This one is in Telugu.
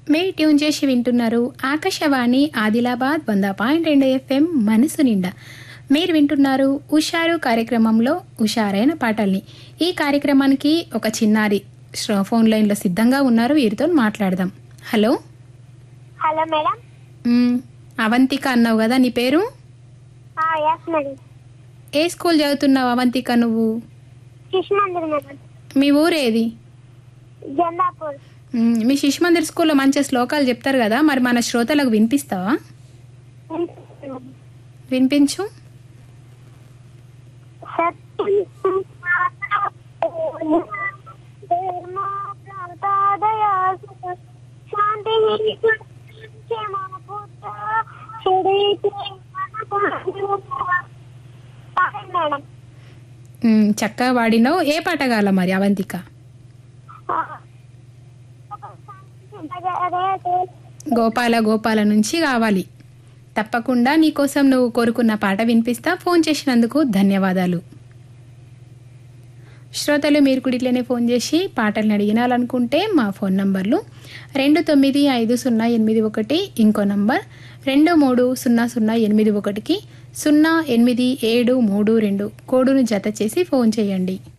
మే ట్యూన్ చేసి వింటున్నారు ఆకాశవాణి ఆదిలాబాద్ వంద పాయింట్ రెండు ఎఫ్ఎం మనసు నిండా మీరు వింటున్నారు ఉషారు కార్యక్రమంలో ఉషారైన పాటల్ని ఈ కార్యక్రమానికి ఒక చిన్నారి శ్రో- ఫోన్ లైన్లో సిద్ధంగా ఉన్నారు వీరితో మాట్లాడదాం హలో హలో మేడం మ్, అవంతిక అన్నావు కదా నీ పేరు ఎస్ మేడం ఏ స్కూల్ చదువుతున్నావు అవంతిక నువ్వు శిశు మందిర్ మేడం మీ ఊరేది జందాపూర్ మ్, మీ శిశు మందిర్ స్కూల్లో మంచి శ్లోకాలు చెప్తారు కదా మరి మన శ్రోతలకు వినిపిస్తావా వినిపించు శాంతి మేడం మ్, చక్కగా వాడినావు ఏ పాట కావాలా మరి అవంతిక గోపాల గోపాల నుంచి కావాలి తప్పకుండా నీకోసం నువ్వు కోరుకున్న పాట వినిపిస్తా ఫోన్ చేసినందుకు ధన్యవాదాలు శ్రోతలు మీరు కూడా ఇట్లనే ఫోన్ చేసి పాటలను అడిగినాలనుకుంటే మా ఫోన్ నంబర్లు రెండు తొమ్మిది ఐదు సున్నా ఎనిమిది ఒకటి ఇంకో నంబర్ రెండు మూడు సున్నా సున్నా ఎనిమిది ఒకటికి సున్నా ఎనిమిది ఏడు మూడు రెండు కోడును జత చేసి ఫోన్ చేయండి